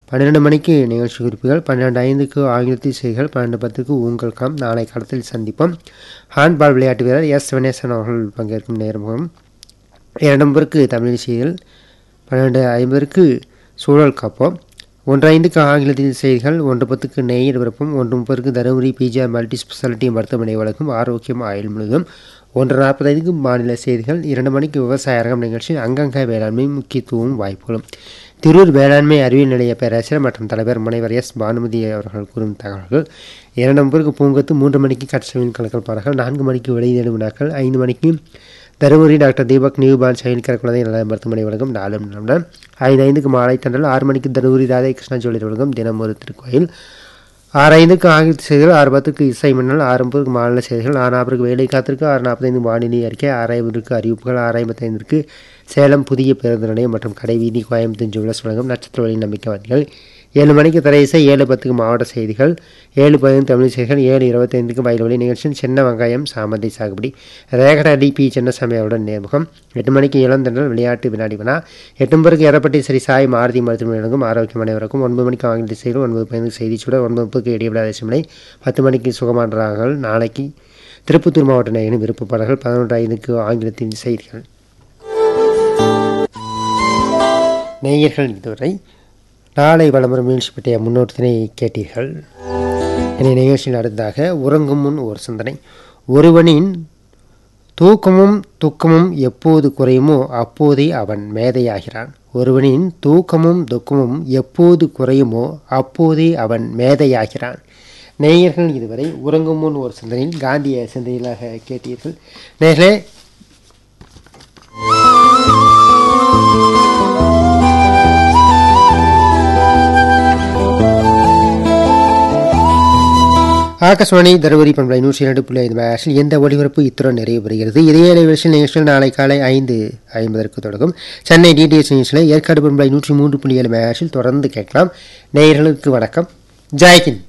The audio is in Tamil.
பன்னிரெண்டு மணிக்கு நிகழ்ச்சி குறிப்புகள் பன்னிரெண்டு ஐந்துக்கு ஆங்கிலத்தில் செய்திகள் பன்னெண்டு பத்துக்கு உங்கள் கம் நாளை களத்தில் சந்திப்போம் ஹேண்ட்பால் விளையாட்டு வீரர் எஸ் வெனேசன் அவர்கள் பங்கேற்கும் நேர்முகம் இரண்டு நம்பருக்கு தமிழ் செய்திகள் பன்னெண்டு ஐம்பதுக்கு சூழல் காப்போம் ஒன்று ஐந்துக்கு ஆங்கிலத்தில் செய்திகள் ஒன்று பத்துக்கு நெய்யர் விருப்பம் ஒன்று முப்பதுக்கு தருமபுரி பிஜிஆர் மல்டி ஸ்பெஷாலிட்டி மருத்துவமனை வழங்கும் ஆரோக்கியம் ஆயுள் முழுவதும் ஒன்று நாற்பத்தைந்துக்கு மாநில செய்திகள் இரண்டு மணிக்கு விவசாய அரங்கம் நிகழ்ச்சி அங்கங்க வேளாண்மை முக்கியத்துவம் வாய்ப்புகளும் திருவூர் வேளாண்மை அறிவியல் நிலைய பேராசிரியர் மற்றும் தலைவர் முனைவர் எஸ் பானுமதி அவர்கள் கூறும் தகவல்கள் இரண்டு முப்பதுக்கு பூங்கத்து மூன்று மணிக்கு கட்சவின் கலக்கல் பாடல்கள் நான்கு மணிக்கு வெளியீடு வினாக்கள் ஐந்து மணிக்கு Dharmapuri doctor Deepak newborn childcare குழந்தை நல மருத்துவமனை வழங்கும் நாளும் நலம் ஐந்து ஐந்துக்கு மாலை தண்டல் ஆறு மணிக்கு தருமபுரி ராதாகிருஷ்ணா ஜோதி வழங்கும் தினம் ஒரு திருக்கோயில் ஆறு ஐந்துக்கு ஆங்கில செய்திகள் ஆறு பத்துக்கு இசை மின்னல் ஆறு முப்பதுக்கு மாநில செய்திகள் ஆறு நாற்பதுக்கு வேலை காத்திருக்கு ஆறு நாற்பத்தைந்து வானிலை அறிக்கை ஆறு ஐம்பதுக்கு அறிவிப்புகள் ஆறு ஐம்பத்தைந்திற்கு சேலம் புதிய பேருந்து நிலையம் மற்றும் கடைவீதி கோயம்புத்தூர் ஜுவல்லர்ஸ் வழங்கும் நட்சத்திர வழி நம்பிக்கை வண்டிகள் ஏழு மணிக்கு திரை இசை ஏழு பத்துக்கு மாவட்ட செய்திகள் ஏழு பதினைந்து தமிழ் செய்திகள் ஏழு இருபத்தைந்துக்கு வயல்வெளி நிகழ்ச்சி சின்ன வெங்காயம் சாமந்தி சாகுபடி ரேகட டிபி சின்னசாமி அவருடன் நேர்முகம் எட்டு மணிக்கு இளந்தண்டல் விளையாட்டு வினாடி வினா எட்டு முப்பதுக்கு எரப்பட்டி ஸ்ரீ சாய் மாருதி மருத்துவமனை வழங்கும் ஆரோக்கியம் அனைவருக்கும் ஒன்பது மணிக்கு ஆங்கில செய்திகள் ஒன்பது பதினைந்து செய்தி சுடர் ஒன்பது முப்பதுக்கு இடைவிடாத பத்து மணிக்கு சுகமான ராகங்கள் நாளைக்கு திருப்பத்தூர் மாவட்ட நேயனும் விருப்பப்பாடல்கள் பதினொன்று ஐந்துக்கு ஆங்கிலத்தின் செய்திகள் நேயர்கள் இதுவரை நாளை வளமுறை மீழ்ச்சி பற்றிய முன்னோட்டத்தினை கேட்டீர்கள் இனி நிகழ்ச்சியில் அடுத்ததாக உறங்கும் முன் ஒரு சிந்தனை ஒருவனின் தூக்கமும் துக்கமும் எப்போது குறையுமோ அப்போதே அவன் மேதையாகிறான் ஒருவனின் தூக்கமும் துக்கமும் எப்போது குறையுமோ அப்போதே அவன் மேதையாகிறான் நேயர்கள் இதுவரை உறங்கும் முன் ஒரு சிந்தனையில் காந்திய சிந்தனையிலாக கேட்டீர்கள் நேர்களே ஆகாசவாணி தருமபுரி பண்பலை நூற்றி இரண்டு புள்ளி ஐந்து மேஷில் எந்த ஒளிபரப்பு இத்துடன் நிறைவு பெறுகிறது இதே நிகழ்ச்சியில் நிகழ்ச்சியில் நாளை காலை ஐந்து ஐம்பதற்கு தொடங்கும் சென்னை டிடிஎஸ் நிகழ்ச்சியில் ஏற்காடு பண்பலை நூற்றி மூன்று புள்ளி ஏழு மேஷில் தொடர்ந்து கேட்கலாம் நேயர்களுக்கு வணக்கம் ஜெய்ஹிந்த்